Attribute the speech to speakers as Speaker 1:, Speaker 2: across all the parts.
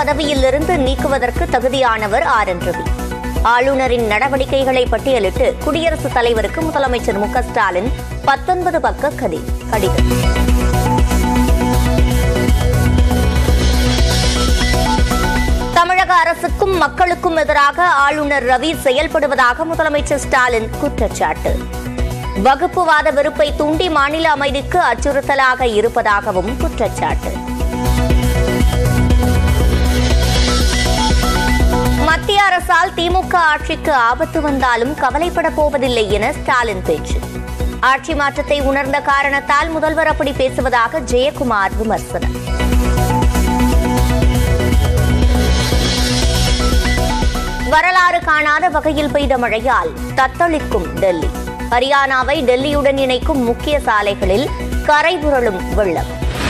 Speaker 1: பதவியிலிருந்து நீக்குவதற்கு தகுதியானவர் ஆர் என் ரவி ஆளுநரின் நடவடிக்கைகளை பட்டியலிட்டு குடியரசுத் தலைவருக்கு முதலமைச்சர் மு க ஸ்டாலின் பத்தொன்பது பக்க கடி கடிதம் தமிழக அரசுக்கும் மக்களுக்கும் எதிராக ஆளுநர் ரவி செயல்படுவதாக முதலமைச்சர் ஸ்டாலின் குற்றச்சாட்டு வகுப்புவாத வெறுப்பை தூண்டி மாநில அமைதிக்கு அச்சுறுத்தலாக இருப்பதாகவும் குற்றச்சாட்டு மத்திய அரசால் திமுக ஆட்சிக்கு ஆபத்து வந்தாலும் கவலைப்பட போவதில்லை என ஸ்டாலின் பேச்சு ஆட்சி மாற்றத்தை உணர்ந்த காரணத்தால் முதல்வர் அப்படி பேசுவதாக ஜெயக்குமார் விமர்சனம் வரலாறு காணாத வகையில் பெய்த மழையால் தத்தளிக்கும் டெல்லி ஹரியானாவை டெல்லியுடன் இணைக்கும் முக்கிய சாலைகளில் கரை புரளும் வெள்ளம்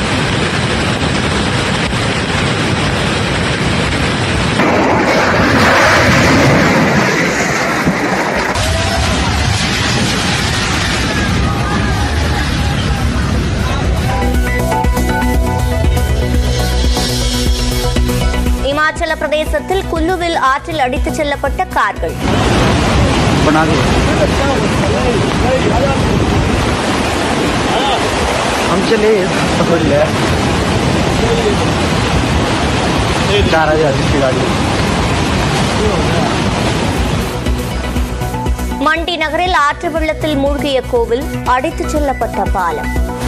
Speaker 1: இமாச்சல பிரதேசத்தில் குல்லுவில் ஆற்றில் அடித்துச் செல்லப்பட்ட கார்கள்
Speaker 2: बना दो हम चले चार हजार की गाड़ी
Speaker 1: மண்டி நகரில் ஆற்று வெள்ளத்தில் மூழ்கிய கோவில் அடித்துச் செல்லப்பட்ட பாலம்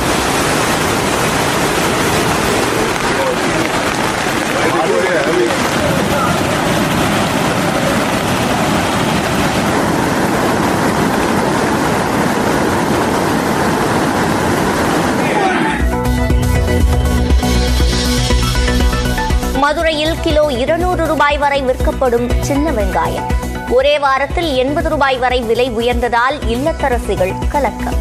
Speaker 1: மதுரையில் கிலோ இருநூறு ரூபாய் வரை விற்கப்படும் சின்ன வெங்காயம் ஒரே வாரத்தில் எண்பது ரூபாய் வரை விலை உயர்ந்ததால் இல்லத்தரசிகள் கலக்கம்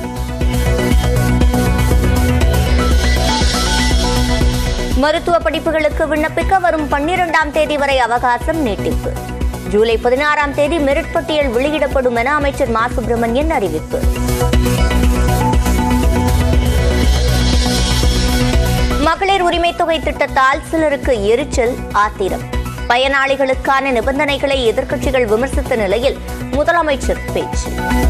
Speaker 1: மருத்துவ படிப்புகளுக்கு விண்ணப்பிக்க வரும் பன்னிரெண்டாம் தேதி வரை அவகாசம் நீட்டிப்பு ஜூலை பதினாறாம் தேதி மெரிட் பட்டியல் வெளியிடப்படும் என அமைச்சர் மா சுப்பிரமணியன் அறிவிப்பு மகளிர் உரிமை தொகை திட்டத்தால் சிலருக்கு எரிச்சல் ஆத்திரம் பயனாளிகளுக்கான நிபந்தனைகளை எதிர்க்கட்சிகள் விமர்சித்த நிலையில் முதலமைச்சர் பேச்சு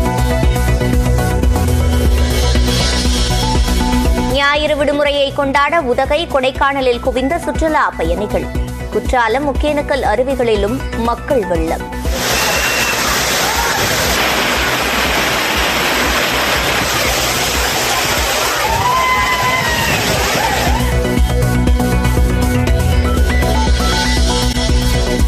Speaker 1: ஞாயிறு விடுமுறையை கொண்டாட உதகை கொடைக்கானலில் குவிந்த சுற்றுலா பயணிகள் குற்றாலம் ஒகேனக்கல் அருவிகளிலும் மக்கள் வெள்ளம்